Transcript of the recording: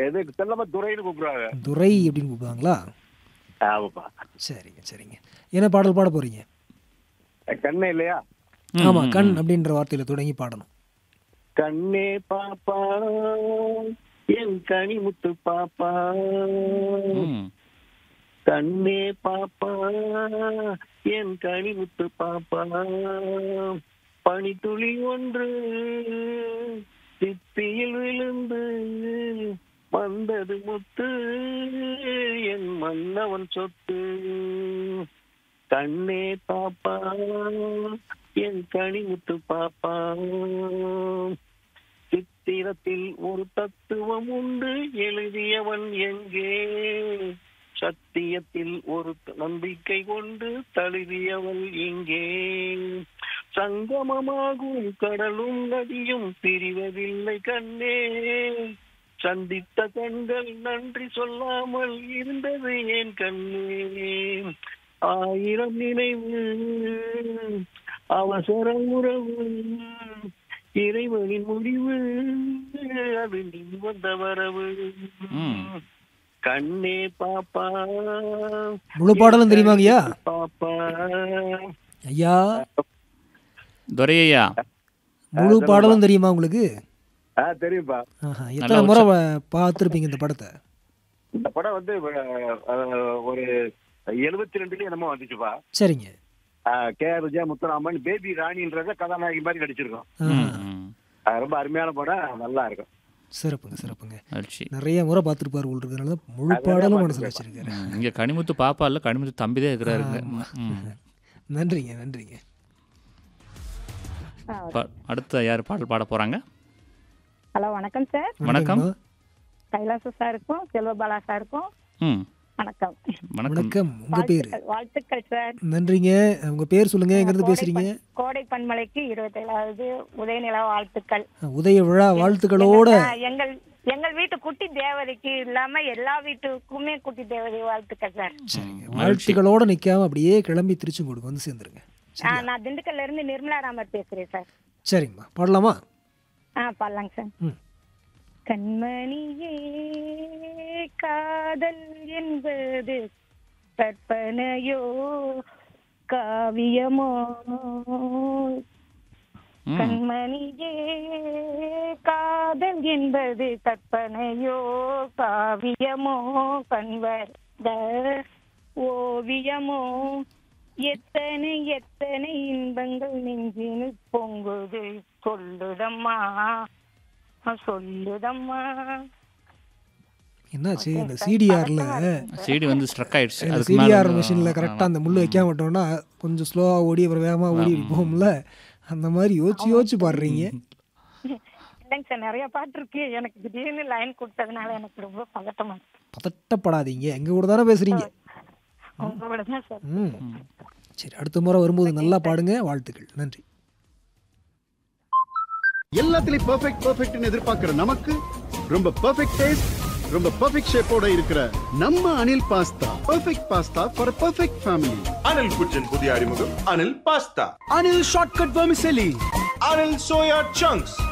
எது செல்லமா துரைன்னு கூப்பிடுவாங்க துரை அப்படின்னு கூப்பிடுவாங்களா ஆமாப்பா சரிங்க சரிங்க என்ன பாடல் பாட போறீங்க கண்ணே இல்லையா ஆமா கண் அப்படின்ற வார்த்தையில தொடங்கி பாடணும் கண்ணே பாப்பா என் கனிமுத்து பாப்பா ம். கண்ணே பாப்பா என் கனிமுத்து பாப்பா பனித்துளி ஒன்று சிப்பியில் விழுந்து வந்தது முத்து என் மன்னவன் சொத்து கண்ணே பாப்பா என் கனிமுத்து பாப்பா சித்திரத்தில் ஒரு தத்துவம் உண்டு எழுதியவன் எங்கே சத்தியத்தில் ஒரு நம்பிக்கை கொண்டு தழுவியவள் இங்கே சங்கமமாகும் கடலும் நதியும் பிரிவதில்லை கண்ணே சந்தித்த கண்கள் நன்றி சொல்லாமல் இருந்தது ஏன் கண்ணே ஆயிரம் நினைவு அவசர உறவு இறைவனின் முடிவு அது நீ வந்த வரவு ம். கண்ணே பாப்பா முழு பாடலும் தெரியுமாங்கய்யா பாப்பா ஐயா துரையா முழு பாடலும் தெரியுமா உங்களுக்கு ஆ தெரியும்பா ஆஹா எத்தனை முறை வ- பார்த்திருப்பீங்க இந்த படத்தை இந்த படம் வந்து அஹ், ஒரு எழுபத்தி ரெண்டுலயும் என்னமோ வந்துச்சுப்பா சரிங்க K R Vijaya Muthuraman baby ராணின்றத கதாநாயகி மாதிரி நடிச்சிருக்கோம் ஆஹா. ம். அது ரொம்ப அருமையான படம் நல்லா இருக்கும் சிறப்புங்க சிறப்புங்க மகிழ்ச்சி நிறைய முறை பார்த்துருப்பாரு இருக்கிறதுனால முழு பாடலும் மனசுல வச்சிருக்காரு ம். இங்க கனிமுத்து பாப்பா இல்ல கனிமுத்து தம்பி தான் இருக்கிறாருங்க ம். நன்றிங்க நன்றிங்க பா- அடுத்த யார் பாடல் பாட போறாங்க ஹலோ வணக்கம் சார் வணக்கம் வணக்கம்மா. கைலாச சாருக்கும் செல்வபாலா சாருக்கும் ம் வணக்கம் வணக்கம் வணக்கம் உங்க பேரு வாழ்த்துக்கள், வாழ்த்துக்கள் சார் நன்றிங்க உங்க பேர் சொல்லுங்க எங்க இருந்து கோடை பேசுறீங்க பண்- கோடை பண்மலைக்கு இருபத்தேழாவது உதயநிலா வாழ்த்துக்கள் உதய விழா வாழ்த்துக்களோட ஆ, எங்கள் எங்கள் வீட்டு குட்டி தேவதைக்கு இல்லாம எல்லா வீட்டுக்குமே குட்டி தேவதை வாழ்த்துக்கள் சார் வாழ்த்துக்களோட நிக்காம அப்படியே கிளம்பி திருச்செங்கோடுக்கு வந்து சேர்ந்துருங்க ஆ, நான் திண்டுக்கல்ல இருந்து நிர்மலா ராமர் பேசுறேன் சார் சரிங்கம்மா பாடலாமா ஆ பாடலாங்க சார் ம். கண்மணியே காதல் என்பது கற்பனையோ காவியமோ ம். கண்மணியே காதல் என்பது கற்பனையோ காவியமோ கண்வர்த ஓவியமோ எத்தனை எத்தனை இன்பங்கள் நெஞ்சினு பொங்குது சொல்லுதம்மா சொல்லுதம்மா என்னாச்சு இந்த சிடிஆர்ல சிடி வந்து ஸ்ட்ரக் ஆயிடுச்சு இந்த அதுக்கு மேல சிடிஆர் வந்து- மிஷின்ல கரெக்டா அந்த முள்ளு வைக்காம விட்டோம்னா கொஞ்சம் ஸ்லோவா ஓடி அப்புறம் வேகமா ஓடி இப்படி போகும்ல அந்த மாதிரி யோசிச்சு யோசிச்சு பாடுறீங்க இல்லைங்க சார் நிறைய பாட்டு இருக்கு எனக்கு திடீர்னு லைன் கொடுத்ததுனால எனக்கு ரொம்ப பதட்டமா இருக்கு பதட்டப்படாதீங்க எங்க கூட தானே பேசுறீங்க உங்களோட தான் சார் ம் சரி அடுத்த முறை வரும்போது நல்லா பாடுங்க வாழ்த்துக்கள் நன்றி எல்லாத்துலயும் பெர்ஃபெக்ட் பெர்ஃபெக்ட்னு எதிர்பார்க்கிற நமக்கு ரொம்ப பெர்ஃபெக்ட் டேஸ்ட் ரொம்ப பெர்ஃபெக்ட் ஷேப்போட இருக்கிற நம்ம Anil pasta perfect pasta for perfect family Anil കുച്ചൻ പുതിയ അറിമുഖം Anil pasta Anil shortcut vermicelli Anil soya chunks